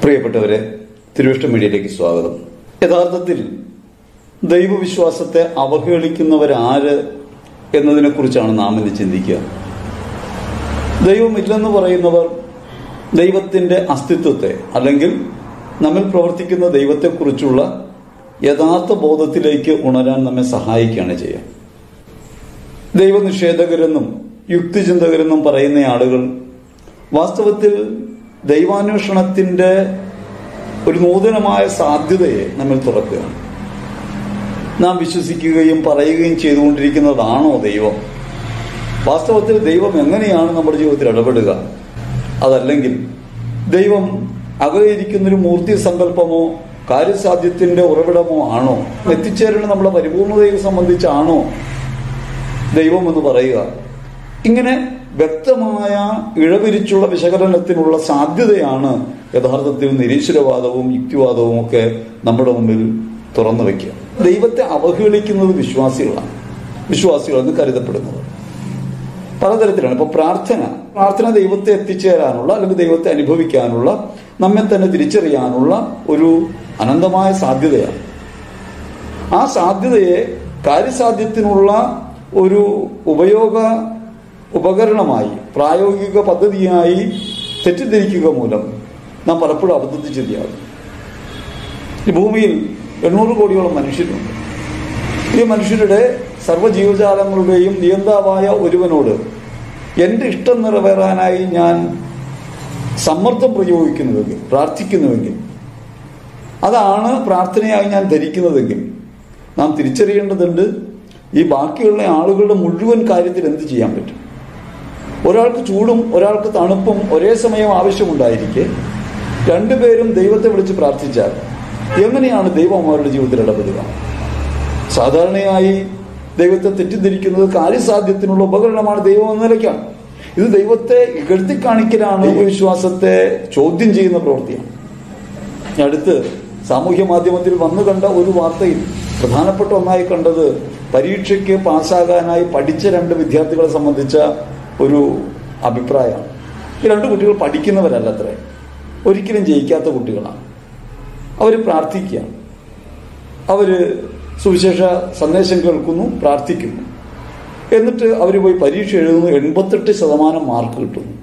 പ്രിയപ്പെട്ടവരെ തിരുവിഷ്ട മീഡിയയിലേക്ക് സ്വാഗതം യഥാർത്ഥത്തിൽ ദൈവവിശ്വാസത്തെ അവഹേളിക്കുന്നവരാര് എന്നതിനെക്കുറിച്ചാണ് നാം ഇന്ന് ചിന്തിക്കുക ദൈവമില്ലെന്ന് പറയുന്നവർ ദൈവത്തിന്റെ അസ്തിത്വത്തെ അല്ലെങ്കിൽ നമ്മിൽ പ്രവർത്തിക്കുന്ന ദൈവത്തെക്കുറിച്ചുള്ള യഥാർത്ഥ ബോധത്തിലേക്ക് ഉണരാൻ നമ്മെ സഹായിക്കുകയാണ് ചെയ്യുക ദൈവനിഷേധകരെന്നും യുക്തിചിന്തകരെന്നും പറയുന്ന ആളുകൾ വാസ്തവത്തിൽ ദൈവാന്വേഷണത്തിന്റെ ഒരു നൂതനമായ സാധ്യതയെ നമ്മൾ തുറക്കുകയാണ് നാം വിശ്വസിക്കുകയും പറയുകയും ചെയ്തുകൊണ്ടിരിക്കുന്നതാണോ ദൈവം വാസ്തവത്തിൽ ദൈവം എങ്ങനെയാണ് നമ്മുടെ ജീവിതത്തിൽ ഇടപെടുക അതല്ലെങ്കിൽ ദൈവം അകലെയിരിക്കുന്നൊരു മൂർത്തി സങ്കല്പമോ കാര്യസാധ്യത്തിന്റെ ഉറവിടമോ ആണോ എത്തിച്ചേരുന്ന നമ്മുടെ പരിപൂർണതയെ സംബന്ധിച്ചാണോ ദൈവം എന്ന് പറയുക ഇങ്ങനെ വ്യക്തമായ ഇഴപിരിച്ചുള്ള വിശകലനത്തിനുള്ള സാധ്യതയാണ് യഥാർത്ഥത്തിൽ നിരീശ്വരവാദവും യുക്തിവാദവും ഒക്കെ നമ്മുടെ മുമ്പിൽ തുറന്നു വയ്ക്കുക ദൈവത്തെ അവഹേളിക്കുന്നത് വിശ്വാസികളാണ് വിശ്വാസികളെന്ന് കരുതപ്പെടുന്നത് പലതരത്തിലാണ് ഇപ്പൊ പ്രാർത്ഥന പ്രാർത്ഥന ദൈവത്തെ എത്തിച്ചേരാനുള്ള അല്ലെങ്കിൽ ദൈവത്തെ അനുഭവിക്കാനുള്ള നമ്മെ തന്നെ തിരിച്ചറിയാനുള്ള ഒരു അനന്തമായ സാധ്യതയാണ് ആ സാധ്യതയെ കാര്യസാധ്യത്തിനുള്ള ഒരു ഉപയോഗ ഉപകരണമായി പ്രായോഗിക പദ്ധതിയായി തെറ്റിദ്ധരിക്കുക മൂലം നാം പലപ്പോഴും അബദ്ധത്തിൽ ചിന്തിയാകും ഈ ഭൂമിയിൽ എണ്ണൂറ് കോടിയോളം മനുഷ്യരുണ്ട് ഈ മനുഷ്യരുടെ സർവ്വജീവജാലങ്ങളുടെയും നിയന്താവായ ഒരുവനോട് എൻ്റെ ഇഷ്ടം നിറവേറാനായി ഞാൻ സമ്മർദ്ദം പ്രയോഗിക്കുന്നുവെങ്കിൽ പ്രാർത്ഥിക്കുന്നുവെങ്കിൽ അതാണ് പ്രാർത്ഥനയായി ഞാൻ ധരിക്കുന്നതെങ്കിൽ നാം തിരിച്ചറിയേണ്ടതുണ്ട് ഈ ബാക്കിയുള്ള ആളുകളുടെ മുഴുവൻ കാര്യത്തിൽ എന്ത് ചെയ്യാൻ പറ്റും ഒരാൾക്ക് ചൂടും ഒരാൾക്ക് തണുപ്പും ഒരേ സമയം ആവശ്യമുണ്ടായിരിക്കെ രണ്ടുപേരും ദൈവത്തെ വിളിച്ച് പ്രാർത്ഥിച്ചാൽ എങ്ങനെയാണ് ദൈവം അവരുടെ ജീവിതത്തിൽ ഇടപെടുക സാധാരണയായി ദൈവത്തെ തെറ്റിദ്ധരിക്കുന്നത് കാര്യസാധ്യത്തിനുള്ള ഉപകരണമാണ് ദൈവം എന്ന നിലയ്ക്കാണ് ഇത് ദൈവത്തെ ഇകഴ്ത്തി കാണിക്കലാണ് വിശ്വാസത്തെ ചോദ്യം ചെയ്യുന്ന പ്രവൃത്തിയാണ് ഞാൻ അടുത്ത് സാമൂഹ്യ മാധ്യമത്തിൽ വന്നു കണ്ട ഒരു വാർത്തയിൽ പ്രധാനപ്പെട്ട ഒന്നായി കണ്ടത് പരീക്ഷയ്ക്ക് പാസ്സാകാനായി പഠിച്ച രണ്ട് വിദ്യാർത്ഥികളെ സംബന്ധിച്ച ഒരു അഭിപ്രായമാണ് ഈ രണ്ട് കുട്ടികൾ പഠിക്കുന്നവരല്ല അത്രേ ഒരിക്കലും ജയിക്കാത്ത കുട്ടികളാണ് അവർ പ്രാർത്ഥിക്കുക അവര് സുവിശേഷ സന്ദേശം കേൾക്കുന്നു പ്രാർത്ഥിക്കുന്നു എന്നിട്ട് അവർ പോയി പരീക്ഷ എഴുതുന്നു എൺപത്തെട്ട് ശതമാനം മാർക്ക് കിട്ടുന്നു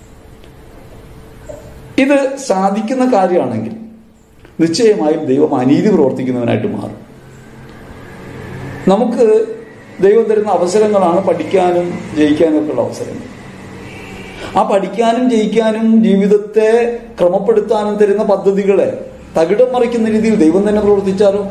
ഇത് സാധിക്കുന്ന കാര്യമാണെങ്കിൽ നിശ്ചയമായും ദൈവം അനീതി പ്രവർത്തിക്കുന്നവനായിട്ട് മാറും നമുക്ക് ദൈവം തരുന്ന അവസരങ്ങളാണ് പഠിക്കാനും ജയിക്കാനും ഒക്കെ ഉള്ള അവസരങ്ങൾ ആ പഠിക്കാനും ജയിക്കാനും ജീവിതത്തെ ക്രമപ്പെടുത്താനും തരുന്ന പദ്ധതികളെ തകിടം മറിക്കുന്ന രീതിയിൽ ദൈവം തന്നെ പ്രവർത്തിച്ചാലോ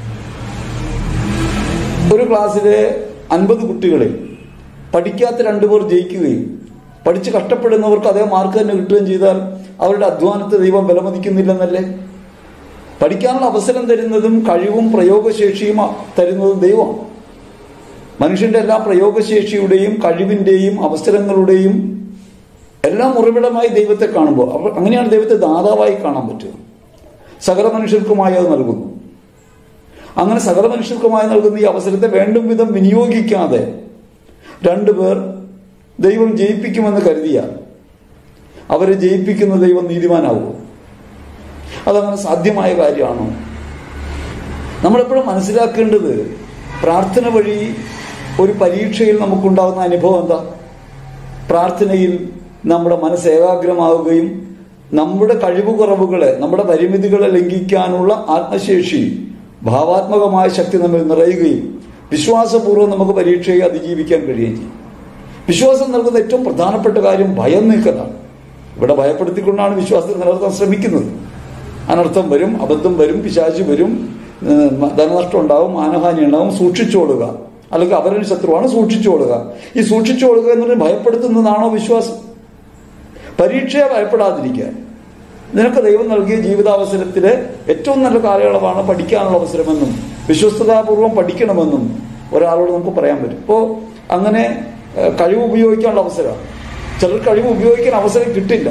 ഒരു ക്ലാസ്സിലെ അൻപത് കുട്ടികളിൽ പഠിക്കാത്ത രണ്ടുപേർ ജയിക്കുകയും പഠിച്ച് കഷ്ടപ്പെടുന്നവർക്ക് അതേ മാർക്ക് തന്നെ കിട്ടുകയും ചെയ്താൽ അവരുടെ അധ്വാനത്തെ ദൈവം വിലമതിക്കുന്നില്ലെന്നല്ലേ പഠിക്കാനുള്ള അവസരം തരുന്നതും കഴിവും പ്രയോഗശേഷിയും തരുന്നതും ദൈവമാണ് മനുഷ്യന്റെ എല്ലാ പ്രയോഗശേഷിയുടെയും കഴിവിന്റെയും അവസരങ്ങളുടെയും എല്ലാം ഉറവിടമായി ദൈവത്തെ കാണുമ്പോൾ അപ്പോൾ അങ്ങനെയാണ് ദൈവത്തെ ദാതാവായി കാണാൻ പറ്റുക സകല മനുഷ്യർക്കുമായി അത് നൽകുന്നു അങ്ങനെ സകല മനുഷ്യർക്കുമായി നൽകുന്ന ഈ അവസരത്തെ വേണ്ടും വിധം വിനിയോഗിക്കാതെ രണ്ടുപേർ ദൈവം ജയിപ്പിക്കുമെന്ന് കരുതിയാൽ അവരെ ജയിപ്പിക്കുന്ന ദൈവം നീതിമാനാവുമോ അതങ്ങനെ സാധ്യമായ കാര്യമാണോ നമ്മളെപ്പോഴും മനസ്സിലാക്കേണ്ടത് പ്രാർത്ഥന വഴി ഒരു പരീക്ഷയിൽ നമുക്കുണ്ടാകുന്ന അനുഭവം എന്താ പ്രാർത്ഥനയിൽ നമ്മുടെ മനസ്സ് ഏകാഗ്രമാവുകയും നമ്മുടെ കഴിവ് കുറവുകളെ നമ്മുടെ പരിമിതികളെ ലംഘിക്കാനുള്ള ആത്മശേഷി ഭാവാത്മകമായ ശക്തി നമ്മിൽ നിറയുകയും വിശ്വാസപൂർവ്വം നമുക്ക് പരീക്ഷയെ അതിജീവിക്കാൻ കഴിയുകയും ചെയ്യും വിശ്വാസം നൽകുന്ന ഏറ്റവും പ്രധാനപ്പെട്ട കാര്യം ഭയം നീക്കലാണ് ഇവിടെ ഭയപ്പെടുത്തിക്കൊണ്ടാണ് വിശ്വാസത്തെ നിലനിർത്താൻ ശ്രമിക്കുന്നത് അനർത്ഥം വരും അബദ്ധം വരും പിശാചി വരും ധനനഷ്ടം ഉണ്ടാവും മാനഹാനി ഉണ്ടാവും സൂക്ഷിച്ചോളുക അല്ലെങ്കിൽ അവരുടെ ശത്രുവാണ് സൂക്ഷിച്ചോളുക ഈ സൂക്ഷിച്ചോളുക എന്ന് പറഞ്ഞാൽ ഭയപ്പെടുത്തുന്നതാണോ വിശ്വാസം പരീക്ഷയെ ഭയപ്പെടാതിരിക്കാൻ നിനക്ക് ദൈവം നൽകിയ ജീവിതാവസരത്തിലെ ഏറ്റവും നല്ല കാലയളവാണ് പഠിക്കാനുള്ള അവസരമെന്നും വിശ്വസ്തതാപൂർവം പഠിക്കണമെന്നും ഒരാളോട് നമുക്ക് പറയാൻ പറ്റും ഇപ്പോൾ അങ്ങനെ കഴിവ് ഉപയോഗിക്കാനുള്ള അവസരമാണ് ചിലർ കഴിവ് ഉപയോഗിക്കാൻ അവസരം കിട്ടില്ല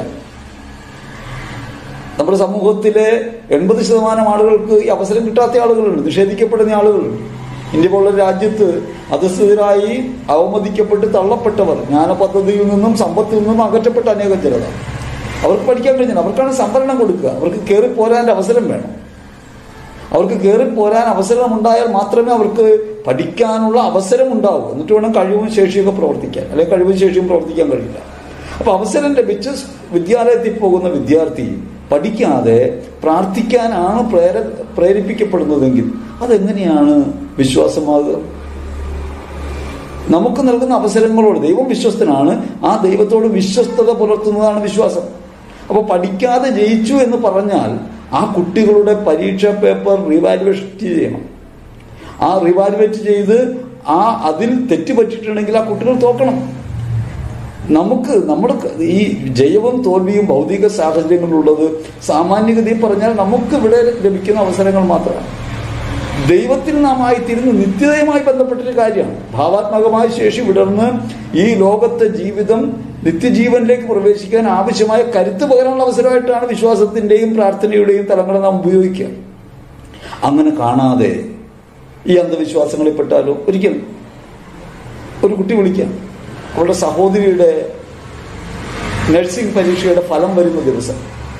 നമ്മുടെ സമൂഹത്തിലെ എൺപത് ശതമാനം ആളുകൾക്ക് ഈ അവസരം കിട്ടാത്ത ആളുകളുണ്ട് നിഷേധിക്കപ്പെടുന്ന ആളുകളുണ്ട് ഇന്ത്യ പോലുള്ള രാജ്യത്ത് അധസ്ഥിതരായി അവമതിക്കപ്പെട്ട് തള്ളപ്പെട്ടവർ ജ്ഞാന പദ്ധതിയിൽ നിന്നും സമ്പത്തിൽ നിന്നും അകറ്റപ്പെട്ട അനേകം ചിലതാണ് അവർക്ക് പഠിക്കാൻ കഴിഞ്ഞില്ല അവർക്കാണ് സംവരണം കൊടുക്കുക അവർക്ക് കയറി പോരാൻ്റെ അവസരം വേണം അവർക്ക് കയറി പോരാൻ അവസരം ഉണ്ടായാൽ മാത്രമേ അവർക്ക് പഠിക്കാനുള്ള അവസരം ഉണ്ടാവൂ എന്നിട്ട് വേണം കഴിവും ശേഷിയൊക്കെ പ്രവർത്തിക്കാൻ അല്ലെങ്കിൽ കഴിവും ശേഷിയും പ്രവർത്തിക്കാൻ കഴിയില്ല അപ്പൊ അവസരം ലഭിച്ച് വിദ്യാലയത്തിൽ പോകുന്ന വിദ്യാർത്ഥി പഠിക്കാതെ പ്രാർത്ഥിക്കാനാണ് പ്രേര പ്രേരിപ്പിക്കപ്പെടുന്നതെങ്കിൽ അതെങ്ങനെയാണ് വിശ്വാസമാകുക നമുക്ക് നൽകുന്ന അവസരങ്ങളോട് ദൈവം വിശ്വസ്തനാണ് ആ ദൈവത്തോട് വിശ്വസ്തത പുലർത്തുന്നതാണ് വിശ്വാസം അപ്പോൾ പഠിക്കാതെ ജയിച്ചു എന്ന് പറഞ്ഞാൽ ആ കുട്ടികളുടെ പരീക്ഷാ പേപ്പർ റിവാലുവേഷൻ ചെയ്യണം ആ റിവാലുവേറ്റ് ചെയ്ത് ആ അതിൽ തെറ്റ് പറ്റിയിട്ടുണ്ടെങ്കിൽ ആ കുട്ടികൾ തോക്കണം നമുക്ക് നമ്മുടെ ഈ ജയവും തോൽവിയും ഭൗതിക സാഹചര്യങ്ങളിലുള്ളത് സാമാന്യഗതിയിൽ പറഞ്ഞാൽ നമുക്ക് ഇവിടെ ലഭിക്കുന്ന അവസരങ്ങൾ മാത്രമാണ് ദൈവത്തിൽ നാം ആയിത്തീരുന്ന നിത്യതയുമായി ബന്ധപ്പെട്ടൊരു കാര്യമാണ് ഭാവാത്മകമായ ശേഷി വിടർന്ന് ഈ ലോകത്തെ ജീവിതം നിത്യജീവനിലേക്ക് പ്രവേശിക്കാൻ ആവശ്യമായ കരുത്ത് പകരാനുള്ള അവസരമായിട്ടാണ് വിശ്വാസത്തിന്റെയും പ്രാർത്ഥനയുടെയും തലങ്ങളെ നാം ഉപയോഗിക്കുക അങ്ങനെ കാണാതെ ഈ അന്ധവിശ്വാസങ്ങളിൽ പെട്ടാലോ ഒരിക്കൽ ഒരു കുട്ടി വിളിക്കാം അവളുടെ സഹോദരിയുടെ നഴ്സിംഗ് പരീക്ഷയുടെ ഫലം വരുന്ന ദിവസം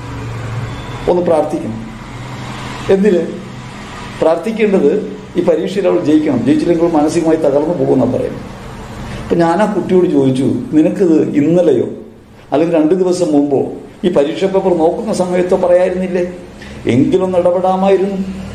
ഒന്ന് പ്രാർത്ഥിക്കണം എന്തിന് പ്രാർത്ഥിക്കേണ്ടത് ഈ പരീക്ഷയിൽ അവൾ ജയിക്കണം ജയിച്ചില്ലെങ്കിൽ മാനസികമായി തകർന്നു പോകുന്ന പറയുന്നത് അപ്പം ഞാൻ ആ കുട്ടിയോട് ചോദിച്ചു നിനക്കിത് ഇന്നലെയോ അല്ലെങ്കിൽ രണ്ട് ദിവസം മുമ്പോ ഈ പരീക്ഷ പേപ്പർ നോക്കുന്ന സമയത്തോ പറയായിരുന്നില്ലേ എങ്കിലൊന്ന് ഇടപെടാമായിരുന്നു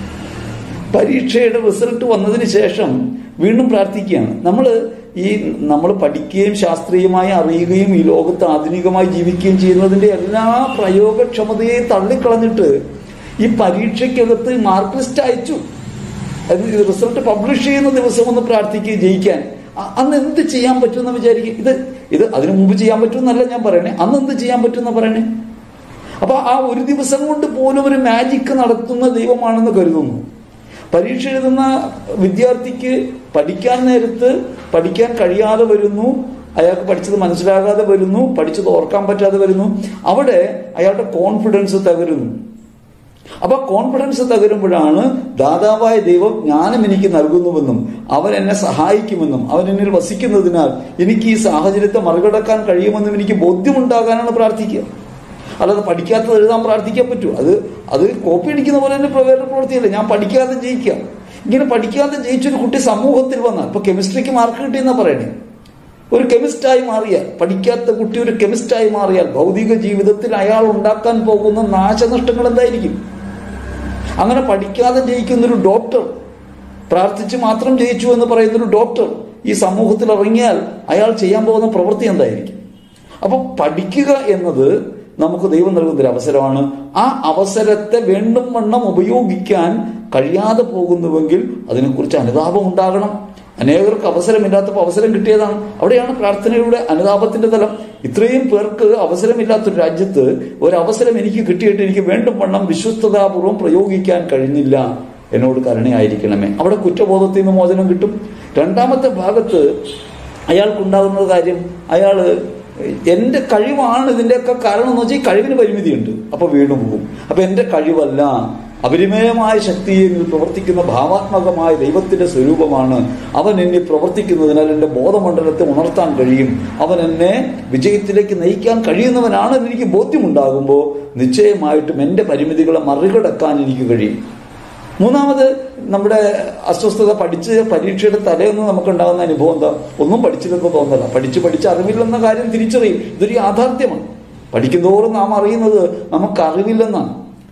പരീക്ഷയുടെ റിസൾട്ട് വന്നതിന് ശേഷം വീണ്ടും പ്രാർത്ഥിക്കുകയാണ് നമ്മൾ ഈ നമ്മൾ പഠിക്കുകയും ശാസ്ത്രീയമായി അറിയുകയും ഈ ലോകത്ത് ആധുനികമായി ജീവിക്കുകയും ചെയ്യുന്നതിൻ്റെ എല്ലാ പ്രയോഗക്ഷമതയെയും തള്ളിക്കളഞ്ഞിട്ട് ഈ പരീക്ഷയ്ക്കകത്ത് മാർക്ക് ലിസ്റ്റ് അയച്ചു അത് റിസൾട്ട് പബ്ലിഷ് ചെയ്യുന്ന ദിവസം ഒന്ന് പ്രാർത്ഥിക്കുക ജയിക്കാൻ അ- അന്ന് എന്ത് ചെയ്യാൻ പറ്റുമെന്ന് വിചാരിക്കും ഇത് ഇത് അതിനു മുമ്പ് ചെയ്യാൻ പറ്റുമെന്നല്ല ഞാൻ പറയണേ അന്ന് എന്ത് ചെയ്യാൻ പറ്റുമെന്ന് പറയണേ അപ്പൊ ആ ഒരു ദിവസം കൊണ്ട് പോലും ഒരു മാജിക്ക് നടത്തുന്ന ദൈവമാണെന്ന് കരുതുന്നു പരീക്ഷ എഴുതുന്ന വിദ്യാർത്ഥിക്ക് പഠിക്കാൻ നേരത്ത് പഠിക്കാൻ കഴിയാതെ വരുന്നു അയാൾക്ക് പഠിച്ചത് മനസ്സിലാകാതെ വരുന്നു പഠിച്ചത് ഓർക്കാൻ പറ്റാതെ വരുന്നു അവിടെ അയാളുടെ കോൺഫിഡൻസ് തകരുന്നു അപ്പൊ കോൺഫിഡൻസ് തകരുമ്പോഴാണ് ദാതാവായ ദൈവം ജ്ഞാനം എനിക്ക് നൽകുന്നുവെന്നും അവൻ എന്നെ സഹായിക്കുമെന്നും അവൻ എന്നിൽ വസിക്കുന്നതിനാൽ എനിക്ക് ഈ സാഹചര്യത്തെ മറികടക്കാൻ കഴിയുമെന്നും എനിക്ക് ബോധ്യമുണ്ടാകാനാണ് പ്രാർത്ഥിക്കുക അല്ലാതെ പഠിക്കാത്തത് എഴുതാൻ പ്രാർത്ഥിക്കാൻ പറ്റൂ അത് അത് കോപ്പി അടിക്കുന്ന പോലെ തന്നെ പ്രവേദന പ്രവൃത്തിയല്ല ഞാൻ പഠിക്കാതെ ജയിക്കുക ഇങ്ങനെ പഠിക്കാതെ ജയിച്ചൊരു കുട്ടി സമൂഹത്തിൽ വന്നാൽ ഇപ്പൊ കെമിസ്ട്രിക്ക് മാർക്ക് കിട്ടിയെന്നാ പറയണേ ഒരു കെമിസ്റ്റായി മാറിയാൽ പഠിക്കാത്ത കുട്ടി ഒരു കെമിസ്റ്റായി മാറിയാൽ ഭൗതിക ജീവിതത്തിൽ അയാൾ ഉണ്ടാക്കാൻ പോകുന്ന നാശനഷ്ടങ്ങൾ എന്തായിരിക്കും അങ്ങനെ പഠിക്കാതെ ജയിക്കുന്ന ഒരു ഡോക്ടർ പ്രാർത്ഥിച്ച് മാത്രം ജയിച്ചു എന്ന് പറയുന്ന ഒരു ഡോക്ടർ ഈ സമൂഹത്തിൽ ഇറങ്ങിയാൽ അയാൾ ചെയ്യാൻ പോകുന്ന പ്രവൃത്തി എന്തായിരിക്കും അപ്പൊ പഠിക്കുക എന്നത് നമുക്ക് ദൈവം നൽകുന്ന ഒരു അവസരമാണ് ആ അവസരത്തെ വേണ്ടും വണ്ണം ഉപയോഗിക്കാൻ കഴിയാതെ പോകുന്നുവെങ്കിൽ അതിനെക്കുറിച്ച് അനുതാപം ഉണ്ടാകണം അനേകർക്ക് അവസരമില്ലാത്തപ്പോൾ അവസരം കിട്ടിയതാണ് അവിടെയാണ് പ്രാർത്ഥനയുടെ അനുതാപത്തിന്റെ തലം ഇത്രയും പേർക്ക് അവസരമില്ലാത്തൊരു രാജ്യത്ത് ഒരു അവസരം എനിക്ക് കിട്ടിയിട്ട് എനിക്ക് വേണ്ടും വണ്ണം വിശ്വസ്തതാപൂർവ്വം പ്രയോഗിക്കാൻ കഴിഞ്ഞില്ല എന്നോട് കരുണയായിരിക്കണമേ അവിടെ കുറ്റബോധത്തിൽ നിന്ന് മോചനം കിട്ടും രണ്ടാമത്തെ ഭാഗത്ത് അയാൾക്കുണ്ടാകുന്ന കാര്യം അയാള് എന്റെ കഴിവാണ് ഇതിന്റെയൊക്കെ കാരണം എന്ന് വെച്ചാൽ ഈ കഴിവിന് പരിമിതിയുണ്ട് അപ്പൊ വീണു പോകും അപ്പൊ എന്റെ കഴിവല്ല അപരിമയമായ ശക്തിയിൽ പ്രവർത്തിക്കുന്ന ഭാവാത്മകമായ ദൈവത്തിന്റെ സ്വരൂപമാണ് അവൻ എന്നിൽ പ്രവർത്തിക്കുന്നതിനാൽ എൻ്റെ ബോധമണ്ഡലത്തെ ഉണർത്താൻ കഴിയും അവൻ എന്നെ വിജയത്തിലേക്ക് നയിക്കാൻ കഴിയുന്നവനാണ് എന്ന് എനിക്ക് ബോധ്യമുണ്ടാകുമ്പോൾ നിശ്ചയമായിട്ടും എൻ്റെ പരിമിതികളെ മറികടക്കാൻ എനിക്ക് കഴിയും മൂന്നാമത് നമ്മുടെ അസ്വസ്ഥത പഠിച്ച് പരീക്ഷയുടെ തലേന്ന് നമുക്കുണ്ടാകുന്ന അനുഭവം എന്താ ഒന്നും പഠിച്ചില്ലെന്ന് തോന്നല പഠിച്ച് പഠിച്ച് അറിവില്ലെന്ന കാര്യം തിരിച്ചറിയും ഇതൊരു യാഥാർത്ഥ്യമാണ് പഠിക്കുന്തോറും നാം അറിയുന്നത് നമുക്ക് അറിവില്ലെന്നാണ്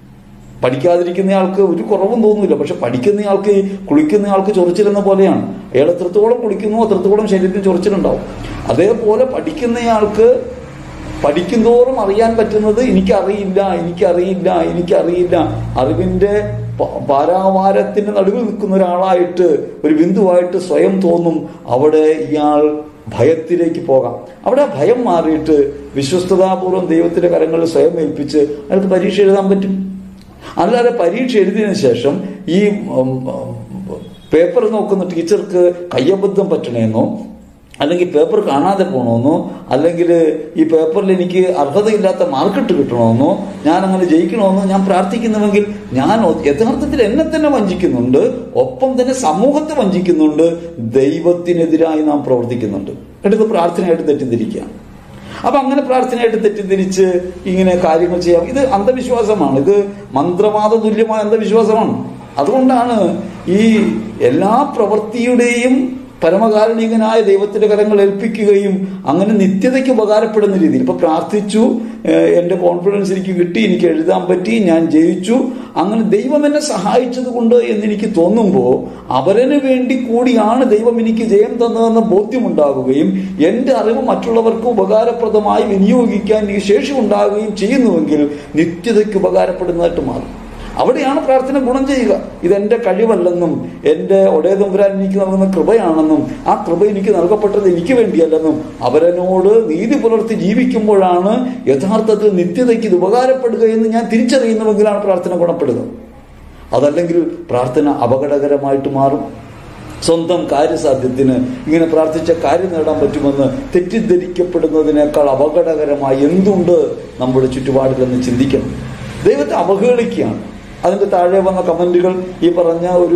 പഠിക്കാതിരിക്കുന്നയാൾക്ക് ഒരു കുറവും തോന്നുന്നില്ല പക്ഷെ പഠിക്കുന്നയാൾക്ക് ഈ കുളിക്കുന്നയാൾക്ക് ചൊറിച്ചിലെന്ന പോലെയാണ് അയാൾ എത്രത്തോളം കുളിക്കുന്നു അത്രത്തോളം ശരീരത്തിന് ചൊറിച്ചിലുണ്ടാവും അതേപോലെ പഠിക്കുന്നയാൾക്ക് പഠിക്കുന്തോറും അറിയാൻ പറ്റുന്നത് എനിക്കറിയില്ല എനിക്കറിയില്ല എനിക്കറിയില്ല അറിവിന്റെ പ- പാരാവാരത്തിന്റെ നടുവിൽ നിൽക്കുന്ന ഒരാളായിട്ട് ഒരു ബിന്ദുവായിട്ട് സ്വയം തോന്നും അവിടെ ഇയാൾ ഭയത്തിലേക്ക് പോകാം അവിടെ ആ ഭയം മാറിയിട്ട് വിശ്വസ്തതാപൂർവ്വം ദൈവത്തിന്റെ കരങ്ങളിൽ സ്വയം ഏൽപ്പിച്ച് അയാൾക്ക് പരീക്ഷ എഴുതാൻ പറ്റും അല്ലാതെ പരീക്ഷ എഴുതിയതിനു ശേഷം ഈ ഉം, ഉം, പേപ്പർ നോക്കുന്ന ടീച്ചർക്ക് കയ്യബദ്ധം പറ്റണമെന്നോ അല്ലെങ്കിൽ പേപ്പർ കാണാതെ പോകണമെന്നോ അല്ലെങ്കിൽ ഈ പേപ്പറിൽ എനിക്ക് അർഹതയില്ലാത്ത മാർക്കിട്ട് കിട്ടണമെന്നോ ഞാൻ അങ്ങനെ ജയിക്കണമെന്നോ ഞാൻ പ്രാർത്ഥിക്കുന്നുവെങ്കിൽ ഞാൻ യഥാർത്ഥത്തിൽ എന്നെ തന്നെ വഞ്ചിക്കുന്നുണ്ട് ഒപ്പം തന്നെ സമൂഹത്തെ വഞ്ചിക്കുന്നുണ്ട് ദൈവത്തിനെതിരായി നാം പ്രവർത്തിക്കുന്നുണ്ട് എടുത്ത് പ്രാർത്ഥനയായിട്ട് തെറ്റിദ്ധരിക്കുക അപ്പൊ അങ്ങനെ പ്രാർത്ഥനയായിട്ട് തെറ്റിദ്ധരിച്ച് ഇങ്ങനെ കാര്യങ്ങൾ ചെയ്യാം ഇത് അന്ധവിശ്വാസമാണ് ഇത് മന്ത്രവാദ തുല്യമായ അന്ധവിശ്വാസമാണ് അതുകൊണ്ടാണ് ഈ എല്ലാ പ്രവൃത്തിയുടെയും പരമകാരുണികനായ ദൈവത്തിന്റെ കരങ്ങൾ ഏൽപ്പിക്കുകയും അങ്ങനെ നിത്യതയ്ക്ക് ഉപകാരപ്പെടുന്ന രീതിയിൽ ഇപ്പൊ പ്രാർത്ഥിച്ചു ഏഹ് എന്റെ കോൺഫിഡൻസ് എനിക്ക് കിട്ടി എനിക്ക് എഴുതാൻ പറ്റി ഞാൻ ജയിച്ചു അങ്ങനെ ദൈവം എന്നെ സഹായിച്ചത് കൊണ്ട് എന്നെനിക്ക് തോന്നുമ്പോൾ അവരന് വേണ്ടി കൂടിയാണ് ദൈവം എനിക്ക് ജയം തന്നതെന്ന ബോധ്യമുണ്ടാകുകയും എന്റെ അറിവ് മറ്റുള്ളവർക്ക് ഉപകാരപ്രദമായി വിനിയോഗിക്കാൻ എനിക്ക് ശേഷി ഉണ്ടാകുകയും ചെയ്യുന്നുവെങ്കിൽ നിത്യതയ്ക്ക് ഉപകാരപ്പെടുന്നതായിട്ട് മാറും അവിടെയാണ് പ്രാർത്ഥന ഗുണം ചെയ്യുക ഇതെന്റെ കഴിവല്ലെന്നും എന്റെ ഒടേ തമ്പുരാൻ എനിക്ക് നൽകുന്ന കൃപയാണെന്നും ആ കൃപ എനിക്ക് നൽകപ്പെട്ടത് എനിക്ക് വേണ്ടിയല്ലെന്നും അവരനോട് നീതി പുലർത്തി ജീവിക്കുമ്പോഴാണ് യഥാർത്ഥത്തിൽ നിത്യതയ്ക്ക് ഇത് ഉപകാരപ്പെടുക എന്ന് ഞാൻ തിരിച്ചറിയുന്നുവെങ്കിലാണ് പ്രാർത്ഥന ഗുണപ്പെടുക അതല്ലെങ്കിൽ പ്രാർത്ഥന അപകടകരമായിട്ട് മാറും സ്വന്തം കാര്യസാധ്യത്തിന് ഇങ്ങനെ പ്രാർത്ഥിച്ച കാര്യം നേടാൻ പറ്റുമെന്ന് തെറ്റിദ്ധരിക്കപ്പെടുന്നതിനേക്കാൾ അപകടകരമായി എന്തുണ്ട് നമ്മുടെ ചുറ്റുപാടിലെന്ന് ചിന്തിക്കണം ദൈവത്തെ അവഹേളിക്കുകയാണ് അതിന്റെ താഴെ വന്ന കമന്റുകൾ ഈ പറഞ്ഞ ഒരു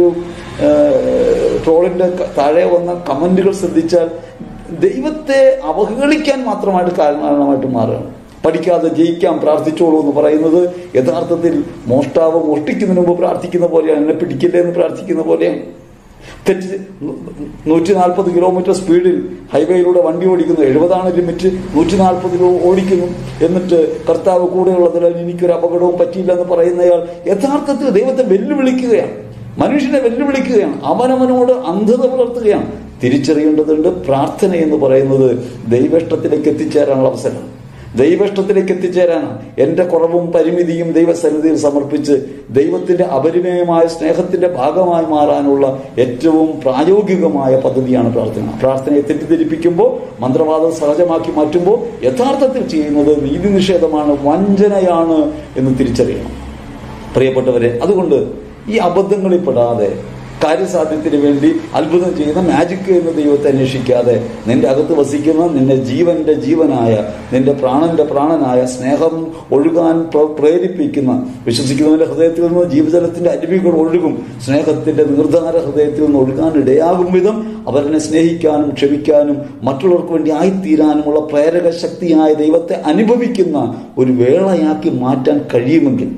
ട്രോളിന്റെ താഴെ വന്ന കമന്റുകൾ ശ്രദ്ധിച്ചാൽ ദൈവത്തെ അവഹേളിക്കാൻ മാത്രമായിട്ട് കാരണമായിട്ട് മാറുകയാണ് പഠിക്കാതെ ജയിക്കാം പ്രാർത്ഥിച്ചോളൂ എന്ന് പറയുന്നത് യഥാർത്ഥത്തിൽ മോഷ്ടാവ് മോഷ്ടിക്കുന്നതിന് മുമ്പ് പ്രാർത്ഥിക്കുന്ന പോലെയാണ് എന്നെ പിടിക്കില്ലേ എന്ന് പ്രാർത്ഥിക്കുന്ന പോലെയാണ് തെറ്റ് നൂറ്റി നാൽപ്പത് കിലോമീറ്റർ സ്പീഡിൽ ഹൈവേയിലൂടെ വണ്ടി ഓടിക്കുന്നു എഴുപതാണ് ലിമിറ്റ് നൂറ്റി നാൽപ്പതിൽ ഓടിക്കുന്നു എന്നിട്ട് കർത്താവ് കൂടെയുള്ളതിനാൽ എനിക്കൊരു അപകടവും പറ്റിയില്ല എന്ന് പറയുന്നയാൾ യഥാർത്ഥത്തിൽ ദൈവത്തെ വെല്ലുവിളിക്കുകയാണ് മനുഷ്യനെ വെല്ലുവിളിക്കുകയാണ് അവനവനോട് അന്ധത പുലർത്തുകയാണ് തിരിച്ചറിയേണ്ടതുണ്ട് പ്രാർത്ഥന എന്ന് പറയുന്നത് ദൈവേഷ്ടത്തിലേക്ക് എത്തിച്ചേരാനുള്ള അവസരമാണ് ദൈവേഷ്ടത്തിലേക്ക് എത്തിച്ചേരാനാണ് എൻ്റെ കുറവും പരിമിതിയും ദൈവസന്നിധിയിൽ സമർപ്പിച്ച് ദൈവത്തിന്റെ അപരിമയമായ സ്നേഹത്തിന്റെ ഭാഗമായി മാറാനുള്ള ഏറ്റവും പ്രായോഗികമായ പദ്ധതിയാണ് പ്രാർത്ഥന പ്രാർത്ഥനയെ തെറ്റിദ്ധരിപ്പിക്കുമ്പോൾ മന്ത്രവാദം സഹജമാക്കി മാറ്റുമ്പോൾ യഥാർത്ഥത്തിൽ ചെയ്യുന്നത് നീതി നിഷേധമാണ് വഞ്ചനയാണ് എന്ന് തിരിച്ചറിയണം പ്രിയപ്പെട്ടവരെ അതുകൊണ്ട് ഈ അബദ്ധങ്ങളിൽ പെടാതെ കാര്യസാധ്യത്തിന് വേണ്ടി അത്ഭുതം ചെയ്യുന്ന മാജിക് എന്ന ദൈവത്തെ അന്വേഷിക്കാതെ നിന്റെ അകത്ത് വസിക്കുന്ന നിന്റെ ജീവന്റെ ജീവനായ നിന്റെ പ്രാണന്റെ പ്രാണനായ സ്നേഹം ഒഴുകാൻ പ്ര- പ്രേരിപ്പിക്കുന്ന വിശ്വസിക്കുന്നവന്റെ ഹൃദയത്തിൽ നിന്ന് ജീവജലത്തിന്റെ അരുവികൾ ഒഴുകും സ്നേഹത്തിന്റെ നിർദ്ധാര ഹൃദയത്തിൽ നിന്ന് ഒഴുകാൻ ഇടയാകും വിധം അവരെ സ്നേഹിക്കാനും ക്ഷമിക്കാനും മറ്റുള്ളവർക്ക് വേണ്ടി ആയിത്തീരാനുമുള്ള പ്രേരക ശക്തിയായ ദൈവത്തെ അനുഭവിക്കുന്ന ഒരു വേളയാക്കി മാറ്റാൻ കഴിയുമെങ്കിൽ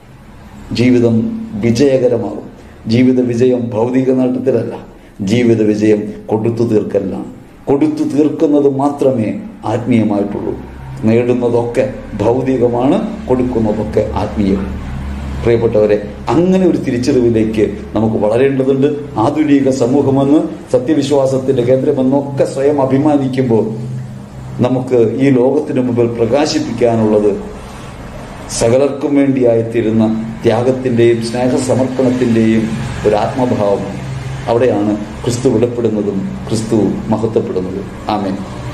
ജീവിതം വിജയകരമാകും ജീവിത വിജയം ഭൗതിക നേട്ടത്തിലല്ല ജീവിത വിജയം കൊടുത്തു തീർക്കലാണ് കൊടുത്തു തീർക്കുന്നത് മാത്രമേ ആത്മീയമായിട്ടുള്ളൂ നേടുന്നതൊക്കെ ഭൗതികമാണ് കൊടുക്കുന്നതൊക്കെ ആത്മീയം പ്രിയപ്പെട്ടവരെ അങ്ങനെ ഒരു തിരിച്ചറിവിലേക്ക് നമുക്ക് വളരേണ്ടതുണ്ട് ആധുനിക സമൂഹമെന്ന് സത്യവിശ്വാസത്തിന്റെ കേന്ദ്രമെന്നൊക്കെ സ്വയം അഭിമാനിക്കുമ്പോൾ നമുക്ക് ഈ ലോകത്തിന് മുമ്പിൽ പ്രകാശിപ്പിക്കാനുള്ളത് സകലർക്കും വേണ്ടിയായിത്തീരുന്ന ത്യാഗത്തിൻ്റെയും സ്നേഹസമർപ്പണത്തിൻ്റെയും ഒരു ആത്മഭാവമാണ് അവിടെയാണ് ക്രിസ്തു വെളിപ്പെടുന്നതും ക്രിസ്തു മഹത്വപ്പെടുന്നതും ആമേൻ